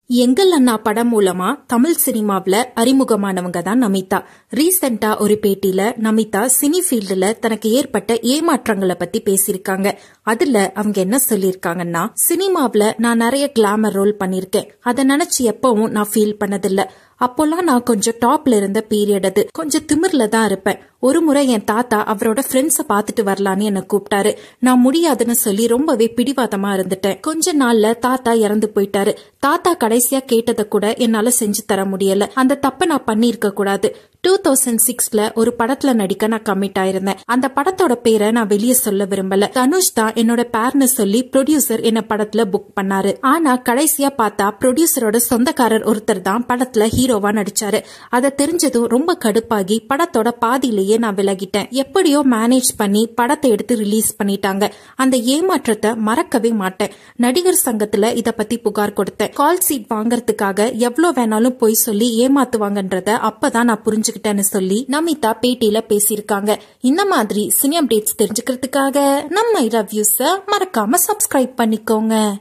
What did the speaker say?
எங்கள் அண்ணா படம் மூலமா தமிழ் சினிமாவுல அறிமுகமானவங்க தான் நமிதா ரீசெண்டா ஒரு பேட்டியில நமிதா சினி ஃபீல்டுல தனக்கு ஏற்பட்ட ஏமாற்றங்களை பத்தி பேசியிருக்காங்க அதுல அவங்க என்ன சொல்லியிருக்காங்கன்னா சினிமாவுல நான் நிறைய கிளாமர் ரோல் பண்ணிருக்கேன் அதை நினைச்சு எப்பவும் நான் ஃபீல் பண்ணதில்ல அப்போல்லாம் நான் கொஞ்சம் டாப்ல இருந்த பீரியட் அது கொஞ்சம் திமிர்ல தான் இருப்பேன் ஒரு முறை என் தாத்தா அவரோட ஃப்ரெண்ட்ஸ பாத்துட்டு வரலான்னு என்ன கூப்பிட்டாரு நான் முடியாதுன்னு சொல்லி ரொம்பவே பிடிவாதமா இருந்துட்டேன் கொஞ்ச நாள்ல தாத்தா இறந்து போயிட்டாரு தாத்தா கடைசியா கேட்டதை கூட என்னால செஞ்சு தர முடியல அந்த தப்ப நான் பண்ணிருக்க கூடாது டூ தௌசண்ட் சிக்ஸ்ல ஒரு படத்துல நடிக்க நான் கமிட் ஆயிருந்தேன் அந்த படத்தோட பேரை நான் வெளியே சொல்ல விரும்பல தனுஷ் தான் என்னோட பேர்னு சொல்லி ப்ரொடியூசர் என்ன படத்துல புக் பண்ணாரு ஆனா கடைசியா பார்த்தா ப்ரொடியூசரோட சொந்தக்காரர் ஒருத்தர் தான் படத்துல ஹீரோவா நடிச்சாரு அதை தெரிஞ்சதும் ரொம்ப கடுப்பாகி படத்தோட பாதியிலேயே நான் விலகிட்டேன் எப்படியோ மேனேஜ் பண்ணி படத்தை எடுத்து ரிலீஸ் பண்ணிட்டாங்க அந்த ஏமாற்றத்தை மறக்கவே மாட்டேன் நடிகர் சங்கத்துல இத பத்தி புகார் கொடுத்தேன் கால் சீட் வாங்கறதுக்காக எவ்வளவு வேணாலும் போய் சொல்லி ஏமாத்துவாங்கன்றத அப்பதான் நான் புரிஞ்சுக்கிட்டேன்னு சொல்லி நமிதா பேட்டியில பேசியிருக்காங்க இந்த மாதிரி சினி அப்டேட்ஸ் தெரிஞ்சுக்கிறதுக்காக நம்ம ரிவ்யூஸ மறக்காம சப்ஸ்கிரைப் பண்ணிக்கோங்க